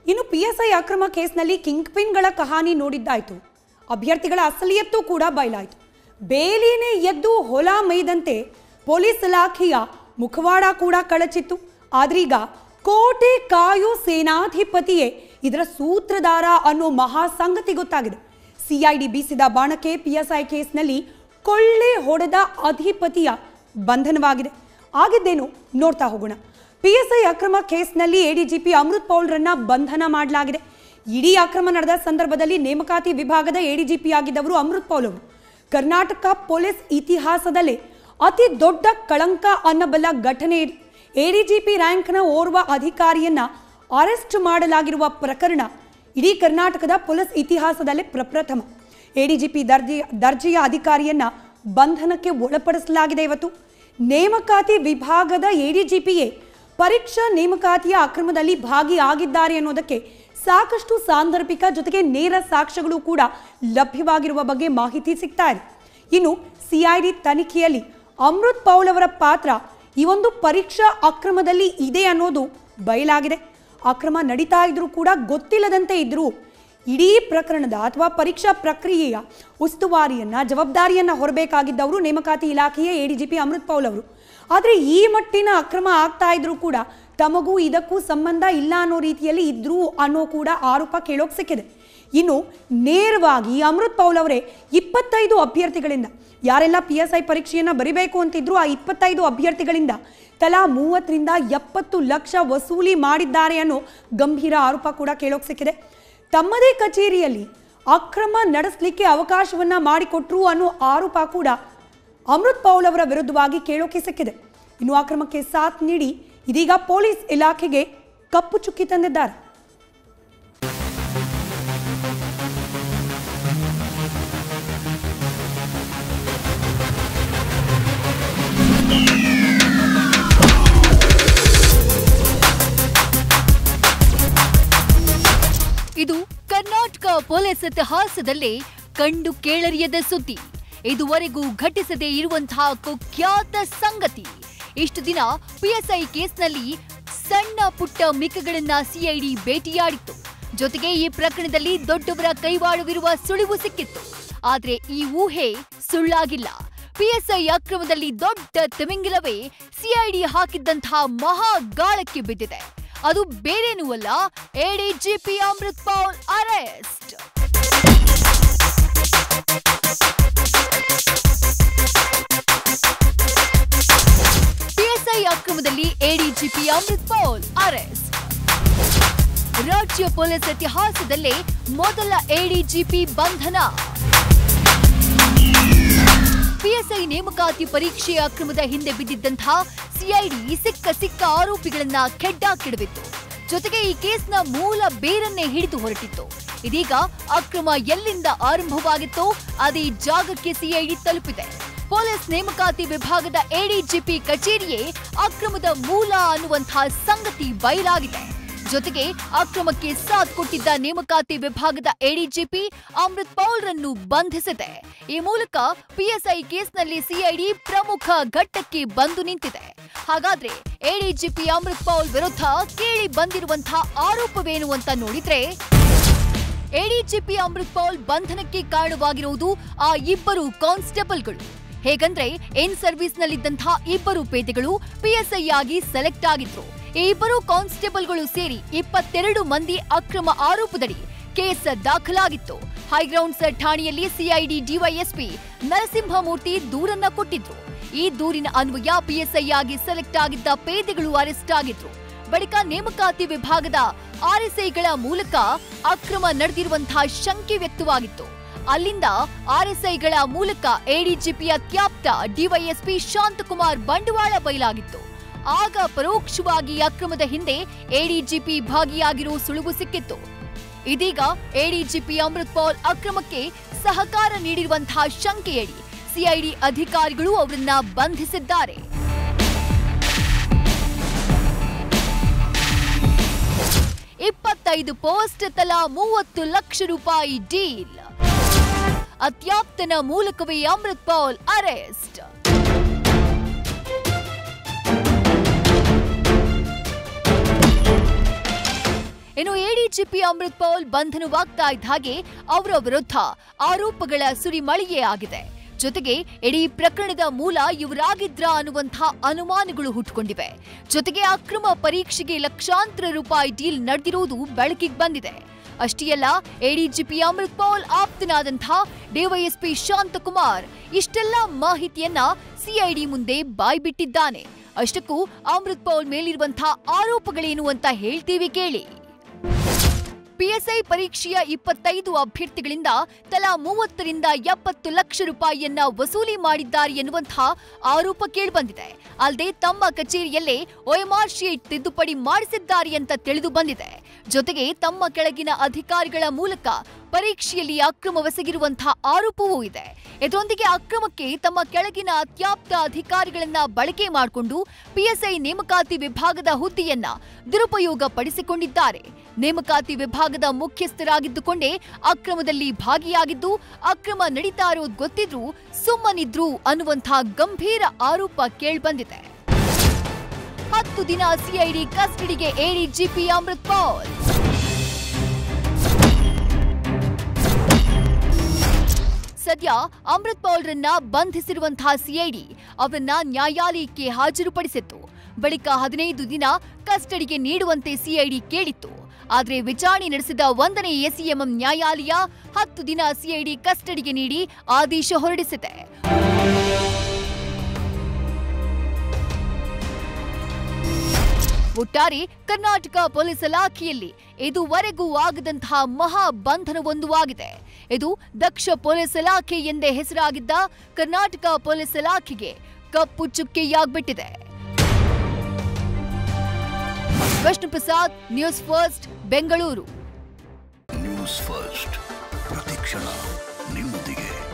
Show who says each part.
Speaker 1: ಇನ್ನು ಪಿಎಸ್ಐ ಅಕ್ರಮ ಕೇಸ್ನಲ್ಲಿ ಕಿಂಗ್ ಪಿನ್ಗಳ ಕಹಾನಿ ನೋಡಿದ್ದಾಯ್ತು ಅಭ್ಯರ್ಥಿಗಳ ಅಸಲಿಯತ್ತೂ ಕೂಡ ಬಯಲಾಯಿತು ಬೇಲಿನೇ ಎದ್ದು ಹೊಲ ಮೈದಂತೆ ಪೊಲೀಸ್ ಇಲಾಖೆಯ ಮುಖವಾಡ ಕೂಡ ಕಳಚಿತ್ತು ಆದ್ರೀಗ ಕೋಟೆ ಕಾಯೋ ಸೇನಾಧಿಪತಿಯೇ ಇದರ ಸೂತ್ರಧಾರ ಅನ್ನೋ ಮಹಾ ಸಂಗತಿ ಗೊತ್ತಾಗಿದೆ ಸಿಐಡಿ ಬೀಸಿದ ಬಾಣಕ್ಕೆ ಪಿಎಸ್ಐ ಕೇಸ್ನಲ್ಲಿ ಕೊಳ್ಳೆ ಹೊಡೆದ ಅಧಿಪತಿಯ ಬಂಧನವಾಗಿದೆ ಆಗಿದ್ದೇನು ನೋಡ್ತಾ ಹೋಗೋಣ ಪಿಎಸ್ಐ ಅಕ್ರಮ ಕೇಸ್ನಲ್ಲಿ ಎಡಿಜಿಪಿ ಅಮೃತ್ ಪೌಲ್ರನ್ನ ಬಂಧನ ಮಾಡಲಾಗಿದೆ ಇಡೀ ಅಕ್ರಮ ನಡೆದ ಸಂದರ್ಭದಲ್ಲಿ ನೇಮಕಾತಿ ವಿಭಾಗದ ಎಡಿಜಿಪಿ ಆಗಿದ್ದವರು ಅಮೃತ್ ಪೌಲ್ ಅವರು ಕರ್ನಾಟಕ ಪೊಲೀಸ್ ಇತಿಹಾಸದಲ್ಲೇ ಅತಿ ದೊಡ್ಡ ಕಳಂಕ ಅನ್ನಬಲ್ಲ ಘಟನೆ ಇದು ಎಡಿಜಿಪಿ ರ್ಯಾಂಕ್ನ ಓರ್ವ ಅಧಿಕಾರಿಯನ್ನ ಅರೆಸ್ಟ್ ಮಾಡಲಾಗಿರುವ ಪ್ರಕರಣ ಇಡೀ ಕರ್ನಾಟಕದ ಪೊಲೀಸ್ ಇತಿಹಾಸದಲ್ಲೇ ಪ್ರಪ್ರಥಮ ಎಡಿಜಿಪಿ ದರ್ಜೆ ದರ್ಜೆಯ ಅಧಿಕಾರಿಯನ್ನ ಬಂಧನಕ್ಕೆ ಒಳಪಡಿಸಲಾಗಿದೆ ಇವತ್ತು ನೇಮಕಾತಿ ವಿಭಾಗದ ಎಡಿಜಿಪಿಯೇ ಪರೀಕ್ಷಾ ನೇಮಕಾತಿಯ ಅಕ್ರಮದಲ್ಲಿ ಭಾಗಿಯಾಗಿದ್ದಾರೆ ಅನ್ನೋದಕ್ಕೆ ಸಾಕಷ್ಟು ಸಾಂದರ್ಭಿಕ ಜೊತೆಗೆ ನೇರ ಸಾಕ್ಷ್ಯಗಳು ಕೂಡ ಲಭ್ಯವಾಗಿರುವ ಬಗ್ಗೆ ಮಾಹಿತಿ ಸಿಗ್ತಾ ಇದೆ ಇನ್ನು ಸಿಐಡಿ ತನಿಖೆಯಲ್ಲಿ ಅಮೃತ್ ಪೌಲ್ ಅವರ ಪಾತ್ರ ಈ ಒಂದು ಪರೀಕ್ಷಾ ಅಕ್ರಮದಲ್ಲಿ ಇದೆ ಅನ್ನೋದು ಬಯಲಾಗಿದೆ ಅಕ್ರಮ ನಡೀತಾ ಇದ್ರೂ ಕೂಡ ಗೊತ್ತಿಲ್ಲದಂತೆ ಇದ್ರೂ ಇಡೀ ಪ್ರಕರಣದ ಅಥವಾ ಪರೀಕ್ಷಾ ಪ್ರಕ್ರಿಯೆಯ ಉಸ್ತುವಾರಿಯನ್ನ ಜವಾಬ್ದಾರಿಯನ್ನ ಹೊರಬೇಕಾಗಿದ್ದವರು ನೇಮಕಾತಿ ಇಲಾಖೆಯ ಎಡಿಜಿಪಿ ಅಮೃತ್ ಪೌಲ್ ಅವರು ಆದರೆ ಈ ಮಟ್ಟಿನ ಅಕ್ರಮ ಆಗ್ತಾ ಇದ್ರೂ ಕೂಡ ತಮಗೂ ಇದಕ್ಕೂ ಸಂಬಂಧ ಇಲ್ಲ ಅನ್ನೋ ರೀತಿಯಲ್ಲಿ ಇದ್ರೂ ಅನ್ನೋ ಕೂಡ ಆರೋಪ ಕೇಳೋಕ್ ಸಿಕ್ಕಿದೆ ಇನ್ನು ನೇರವಾಗಿ ಅಮೃತ್ ಪೌಲ್ ಅವರೇ ಇಪ್ಪತ್ತೈದು ಅಭ್ಯರ್ಥಿಗಳಿಂದ ಯಾರೆಲ್ಲ ಪಿ ಎಸ್ ಐ ಪರೀಕ್ಷೆಯನ್ನ ಬರಿಬೇಕು ಅಂತಿದ್ರು ಆ ಇಪ್ಪತ್ತೈದು ಅಭ್ಯರ್ಥಿಗಳಿಂದ ತಲಾ ಮೂವತ್ತರಿಂದ ಎಪ್ಪತ್ತು ಲಕ್ಷ ವಸೂಲಿ ಮಾಡಿದ್ದಾರೆ ಅನ್ನೋ ಗಂಭೀರ ಆರೋಪ ಕೂಡ ಕೇಳೋಕ್ ಸಿಕ್ಕಿದೆ ತಮ್ಮದೇ ಕಚೇರಿಯಲ್ಲಿ ಅಕ್ರಮ ನಡೆಸಲಿಕ್ಕೆ ಅವಕಾಶವನ್ನ ಮಾಡಿಕೊಟ್ರು ಅನ್ನೋ ಆರೋಪ ಕೂಡ ಅಮೃತ್ ಪೌಲ್ ಅವರ ವಿರುದ್ಧವಾಗಿ ಕೇಳೋಕೆ ಸಿಕ್ಕಿದೆ ಇನ್ನು ಅಕ್ರಮಕ್ಕೆ ಸಾಥ್ ನೀಡಿ ಇದೀಗ ಪೊಲೀಸ್ ಇಲಾಖೆಗೆ ಕಪ್ಪು ಚುಕ್ಕಿ ತಂದಿದ್ದಾರೆ
Speaker 2: ಇದು ಕರ್ನಾಟಕ ಪೊಲೀಸ್ ಇತಿಹಾಸದಲ್ಲಿ ಕಂಡು ಕೇಳರಿಯದ ಸುದ್ದಿ ಇದುವರೆಗೂ ಘಟಿಸದೇ ಇರುವಂತಹ ಕುಖ್ಯಾತ ಸಂಗತಿ ಇಷ್ಟು ದಿನ ಪಿಎಸ್ಐ ಕೇಸ್ನಲ್ಲಿ ಸಣ್ಣ ಪುಟ್ಟ ಮಿಕ್ಕಗಳನ್ನ ಸಿಐಡಿ ಭೇಟಿಯಾಡಿತ್ತು ಜೊತೆಗೆ ಈ ಪ್ರಕರಣದಲ್ಲಿ ದೊಡ್ಡವರ ಕೈವಾಡವಿರುವ ಸುಳಿವು ಸಿಕ್ಕಿತ್ತು ಆದ್ರೆ ಈ ಊಹೆ ಸುಳ್ಳಾಗಿಲ್ಲ ಪಿಎಸ್ಐ ಅಕ್ರಮದಲ್ಲಿ ದೊಡ್ಡ ತಿಮಿಂಗಿಲವೇ ಸಿಐಡಿ ಹಾಕಿದ್ದಂತಹ ಮಹಾಗಾಳಕ್ಕೆ ಬಿದ್ದಿದೆ ಅದು ಬೇರೇನೂ ಅಲ್ಲ ADGP Amrit Paul arrest PSI ಅಕ್ರಮದಲ್ಲಿ ಎಡಿಜಿಪಿ ಅಮೃತ್ ಪೌಲ್ ಅರೆಸ್ಟ್ ರಾಜ್ಯ ಪೊಲೀಸ್ ಇತಿಹಾಸದಲ್ಲೇ ಮೊದಲ ಎಡಿಜಿಪಿ ಬಂಧನ ಪಿಎಸ್ಐ ನೇಮಕಾತಿ ಪರೀಕ್ಷೆ ಅಕ್ರಮದ ಹಿಂದೆ ಬಿದ್ದಿದ್ದಂತಹ ಸಿಐಡಿ ಸಿಕ್ಕ ಸಿಕ್ಕ ಆರೋಪಿಗಳನ್ನ ಕೆಡ್ಡಾಕಿಡವಿತ್ತು ಜೊತೆಗೆ ಈ ಕೇಸ್ನ ಮೂಲ ಬೇರನ್ನೇ ಹಿಡಿದು ಹೊರಟಿತ್ತು ಇದೀಗ ಅಕ್ರಮ ಎಲ್ಲಿಂದ ಆರಂಭವಾಗಿತ್ತೋ ಅದೇ ಜಾಗಕ್ಕೆ ಸಿಐಡಿ ತಲುಪಿದೆ ಪೊಲೀಸ್ ನೇಮಕಾತಿ ವಿಭಾಗದ ಎಡಿಜಿಪಿ ಕಚೇರಿಯೇ ಅಕ್ರಮದ ಮೂಲ ಅನ್ನುವಂತಹ ಸಂಗತಿ ಬಯಲಾಗಿದೆ ಜೊತೆಗೆ ಅಕ್ರಮಕ್ಕೆ ಸಾಥ್ ಕೊಟ್ಟಿದ್ದ ನೇಮಕಾತಿ ವಿಭಾಗದ ಎಡಿಜಿಪಿ ಅಮೃತ್ ಪೌಲ್ರನ್ನು ಬಂಧಿಸಿದೆ ಈ ಮೂಲಕ ಪಿಎಸ್ಐ ಕೇಸ್ನಲ್ಲಿ ಸಿಐಡಿ ಪ್ರಮುಖ ಘಟ್ಟಕ್ಕೆ ಬಂದು ನಿಂತಿದೆ ಹಾಗಾದ್ರೆ ಎಡಿಜಿಪಿ ಅಮೃತ್ ಪೌಲ್ ವಿರುದ್ಧ ಕೇಳಿ ಬಂದಿರುವಂತಹ ಆರೋಪವೇನು ಅಂತ ನೋಡಿದ್ರೆ ಎಡಿಜಿಪಿ ಅಮೃತ್ ಪೌಲ್ ಬಂಧನಕ್ಕೆ ಕಾರಣವಾಗಿರುವುದು ಆ ಇಬ್ಬರು ಕಾನ್ಸ್ಟೇಬಲ್ಗಳು ಹೇಗಂದ್ರೆ ಇನ್ ಸರ್ವಿಸ್ ನಲ್ಲಿದ್ದಂತಹ ಇಬ್ಬರು ಪೇದೆಗಳು ಪಿಎಸ್ಐ ಆಗಿ ಸೆಲೆಕ್ಟ್ ಆಗಿದ್ರು ಈ ಇಬ್ಬರು ಕಾನ್ಸ್ಟೇಬಲ್ಗಳು ಸೇರಿ ಇಪ್ಪತ್ತೆರಡು ಮಂದಿ ಅಕ್ರಮ ಆರೋಪದಡಿ ಕೇಸ್ ದಾಖಲಾಗಿತ್ತು ಹೈಗ್ರೌಂಡ್ಸ್ ಠಾಣೆಯಲ್ಲಿ ಸಿಐಡಿ ಡಿವೈಎಸ್ಪಿ ನರಸಿಂಹಮೂರ್ತಿ ದೂರನ್ನ ಕೊಟ್ಟಿದ್ರು ಈ ದೂರಿನ ಅನ್ವಯ ಪಿಎಸ್ಐ ಆಗಿ ಸೆಲೆಕ್ಟ್ ಆಗಿದ್ದ ಪೇದೆಗಳು ಅರೆಸ್ಟ್ ಆಗಿದ್ರು ಬಳಿಕ ನೇಮಕಾತಿ ವಿಭಾಗದ ಆರ್ಎಸ್ಐಗಳ ಮೂಲಕ ಅಕ್ರಮ ನಡೆದಿರುವಂತಹ ಶಂಕೆ ವ್ಯಕ್ತವಾಗಿತ್ತು ಅಲ್ಲಿಂದ ಆರ್ಎಸ್ಐಗಳ ಮೂಲಕ ಎಡಿಜಿಪಿ ಅತ್ಯಾಪ್ತ ಡಿವೈಎಸ್ಪಿ ಶಾಂತಕುಮಾರ್ ಬಂಡವಾಳ ಬಯಲಾಗಿತ್ತು ಆಗ ಪರೋಕ್ಷವಾಗಿ ಅಕ್ರಮದ ಹಿಂದೆ ಎಡಿಜಿಪಿ ಭಾಗಿಯಾಗಿರೋ ಸುಳುವು ಸಿಕ್ಕಿತ್ತು ಇದೀಗ ಎಡಿಜಿಪಿ ಅಮೃತ್ ಪೌಲ್ ಅಕ್ರಮಕ್ಕೆ ಸಹಕಾರ ನೀಡಿರುವಂತಹ ಶಂಕೆಯಡಿ ಸಿಐಡಿ ಅಧಿಕಾರಿಗಳು ಅವರನ್ನ ಬಂಧಿಸಿದ್ದಾರೆ ಇಪ್ಪತ್ತೈದು ಪೋಸ್ಟ್ ತಲಾ ಮೂವತ್ತು ಲಕ್ಷ ರೂಪಾಯಿ ಡೀಲ್ ಅತ್ಯಾಪ್ತನ ಮೂಲಕವೇ ಅಮೃತ್ ಪೌಲ್ ಅರೆಸ್ಟ್ ಇನ್ನು ಎಡಿಜಿಪಿ ಅಮೃತ್ ಪೌಲ್ ಬಂಧನವಾಗ್ತಾ ಇದ್ದ ಹಾಗೆ ಅವರ ವಿರುದ್ಧ ಆರೋಪಗಳ ಸುರಿಮಳೆಯೇ ಆಗಿದೆ ಜೊತೆಗೆ ಇಡೀ ಪ್ರಕರಣದ ಮೂಲ ಇವರಾಗಿದ್ರಾ ಅನ್ನುವಂತಹ ಅನುಮಾನಗಳು ಹುಟ್ಟುಕೊಂಡಿವೆ ಜೊತೆಗೆ ಅಕ್ರಮ ಪರೀಕ್ಷೆಗೆ ಲಕ್ಷಾಂತರ ರೂಪಾಯಿ ಡೀಲ್ ನಡೆದಿರುವುದು ಬೆಳಕಿಗೆ ಬಂದಿದೆ ಅಷ್ಟೇ ಅಲ್ಲ ಎಡಿಜಿಪಿ ಅಮೃತ್ ಪೌಲ್ ಆಪ್ತನಾದಂತಹ ಡಿವೈಎಸ್ಪಿ ಶಾಂತಕುಮಾರ್ ಇಷ್ಟೆಲ್ಲ ಮಾಹಿತಿಯನ್ನ ಸಿಐಡಿ ಮುಂದೆ ಬಾಯ್ಬಿಟ್ಟಿದ್ದಾನೆ ಅಷ್ಟಕ್ಕೂ ಅಮೃತ್ ಪೌಲ್ ಮೇಲಿರುವಂತಹ ಆರೋಪಗಳೇನು ಅಂತ ಹೇಳ್ತೀವಿ ಕೇಳಿ ಪಿಎಸ್ಐ ಪರೀಕ್ಷೆಯ ಇಪ್ಪತ್ತೈದು ಅಭ್ಯರ್ಥಿಗಳಿಂದ ತಲಾ ಮೂವತ್ತರಿಂದ ಎಪ್ಪತ್ತು ಲಕ್ಷ ರೂಪಾಯಿಯನ್ನ ವಸೂಲಿ ಮಾಡಿದ್ದಾರೆ ಎನ್ನುವಂತಹ ಆರೋಪ ಕೇಳಿಬಂದಿದೆ ಅಲ್ಲದೆ ತಮ್ಮ ಕಚೇರಿಯಲ್ಲೇ ಒಎಂಆರ್ ಶೀಟ್ ತಿದ್ದುಪಡಿ ಮಾಡಿಸಿದ್ದಾರೆ ಅಂತ ತಿಳಿದು ಬಂದಿದೆ ಜೊತೆಗೆ ತಮ್ಮ ಕೆಳಗಿನ ಅಧಿಕಾರಿಗಳ ಮೂಲಕ ಪರೀಕ್ಷೆಯಲ್ಲಿ ಅಕ್ರಮವೆಸಗಿರುವಂತಹ ಆರೋಪವೂ ಇದೆ ಇದರೊಂದಿಗೆ ಅಕ್ರಮಕ್ಕೆ ತಮ್ಮ ಕೆಳಗಿನ ಅತ್ಯಾಪ್ತ ಅಧಿಕಾರಿಗಳನ್ನ ಬಳಕೆ ಮಾಡಿಕೊಂಡು ಪಿಎಸ್ಐ ನೇಮಕಾತಿ ವಿಭಾಗದ ಹುದ್ದೆಯನ್ನ ದುರುಪಯೋಗ ಪಡಿಸಿಕೊಂಡಿದ್ದಾರೆ ನೇಮಕಾತಿ ವಿಭಾಗದ ಮುಖ್ಯಸ್ಥರಾಗಿದ್ದುಕೊಂಡೇ ಅಕ್ರಮದಲ್ಲಿ ಭಾಗಿಯಾಗಿದ್ದು ಅಕ್ರಮ ನಡೀತಾ ಇರೋದು ಗೊತ್ತಿದ್ರೂ ಸುಮ್ಮನಿದ್ರು ಅನ್ನುವಂತಹ ಗಂಭೀರ ಆರೋಪ ಕೇಳ್ಬಂದಿದೆ ಹತ್ತು ದಿನ ಸಿಐಡಿ ಕಸ್ಟಡಿಗೆ ಎಡಿಜಿಪಿ ಅಮೃತ್ ಪೌಲ್ ಸದ್ಯ ಅಮೃತ್ ಪೌಲ್ರನ್ನ ಬಂಧಿಸಿರುವಂತಹ ಸಿಐಡಿ ಅವರನ್ನ ನ್ಯಾಯಾಲಯಕ್ಕೆ ಹಾಜರುಪಡಿಸಿತ್ತು ಬಳಿಕ ಹದಿನೈದು ದಿನ ಕಸ್ಟಡಿಗೆ ನೀಡುವಂತೆ ಸಿಐಡಿ ಕೇಳಿತ್ತು ಆದರೆ ವಿಚಾರಣೆ ನಡೆಸಿದ ಒಂದನೇ ಎಸಿಎಂಎಂ ನ್ಯಾಯಾಲಯ ಹತ್ತು ದಿನ ಸಿಐಡಿ ಕಸ್ಟಡಿಗೆ ನೀಡಿ ಆದೇಶ ಹೊರಡಿಸಿದೆ ಒಟ್ಟಾರೆ ಕರ್ನಾಟಕ ಪೊಲೀಸ್ ಇಲಾಖೆಯಲ್ಲಿ ಇದುವರೆಗೂ ಆಗದಂತಹ ಮಹಾ ಬಂಧನವೊಂದು ಆಗಿದೆ ಇದು ದಕ್ಷ ಪೊಲೀಸ್ ಇಲಾಖೆ ಎಂದೇ ಹೆಸರಾಗಿದ್ದ ಕರ್ನಾಟಕ ಪೊಲೀಸ್ ಇಲಾಖೆಗೆ ಕಪ್ಪು ಚುಕ್ಕೆಯಾಗ್ಬಿಟ್ಟಿದೆ Vishnu Prasad news first Bengaluru
Speaker 3: news first ಪ್ರತಿಕ್ಷಣ ನಿಮ್ಮೊಂದಿಗೆ